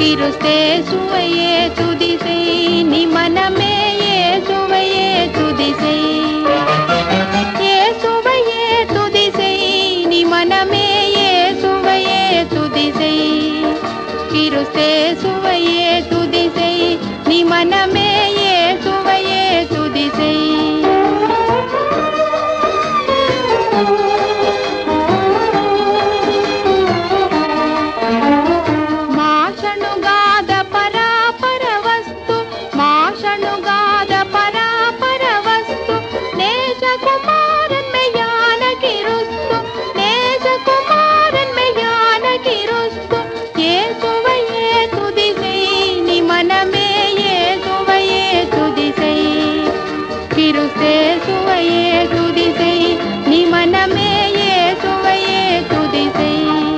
கிறிஸ்தே சுவையே துதி செய் நீ மனமே இயேசுவையே துதி செய் இயேசுவையே துதி செய் நீ மனமே இயேசுவையே துதி செய் கிறிஸ்தே சுவையே துதி செய் நீ மனமே இயேசுவையே துதி செய் ಮಾಷಣುಗಾದ ಪರಾಪರ ವಸ್ತು ಮಾಷಣುಗಾದ ಪರಾಪರ ವಸ್ತು ನೇಜ ಕುಮಾರನ್ ಮೆಯ್ಯಾನ ಕಿರುಸ್ತು ನೇಜ ಕುಮಾರನ್ ಮೆಯ್ಯಾನ ಕಿರುಸ್ತು ಏಸುவையே துதிசை நீ மனமே ஏசுவையே துதிசை கிருசே சுவையே துதிசை நீ மனமே ஏசுவையே துதிசை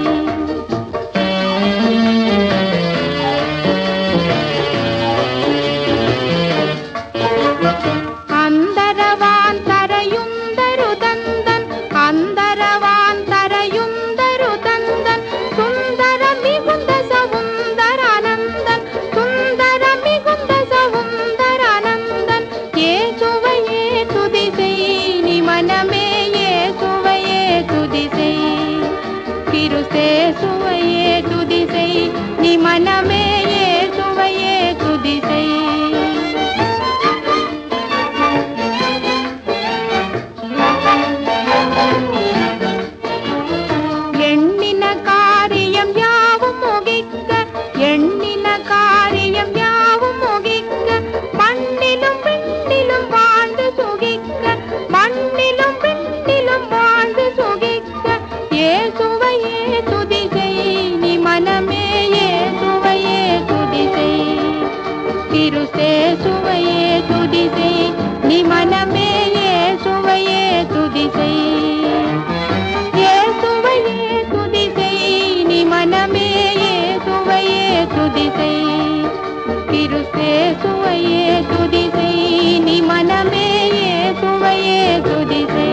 അന്തരവാന്തരയുന്തരു തന്തൻ അന്തരവാന്തരയുന്തരു തന്തൻ സുന്ദര മികുന്ദ സൗന്ദരാനന്ദൻ സുന്ദര മികുന്ദ സൗന്ദരാനന്ദൻ യേശുവയെ തുതിസൈ നി മനമേ യേശുവയെ തുതിസൈ கிருசே சுவையே துதிசை நீ மனமே சுவையே துதிசை எண்ணின காரியம் யாவும் முகிக்க எண்ணின காரியம் யாவும் முகிக்க மண்ணிலும் விண்ணிலும் வாழ்ந்து சுகிக்க மண்ணிலும் விண்ணிலும் வாழ்ந்து சுகிக்க ஏசுவையே துதிசை நீ மனமே ஏசுவையே துதிசை கிருசே சுவையே துதிசை நீ மனமே ஏசுவையே துதிசை இயேசுவையே துதிசை நீ மனமே இயேசுவையே துதிசை கிருசே சுவையே துதிசை நீ மனமே இயேசுவையே துதிசை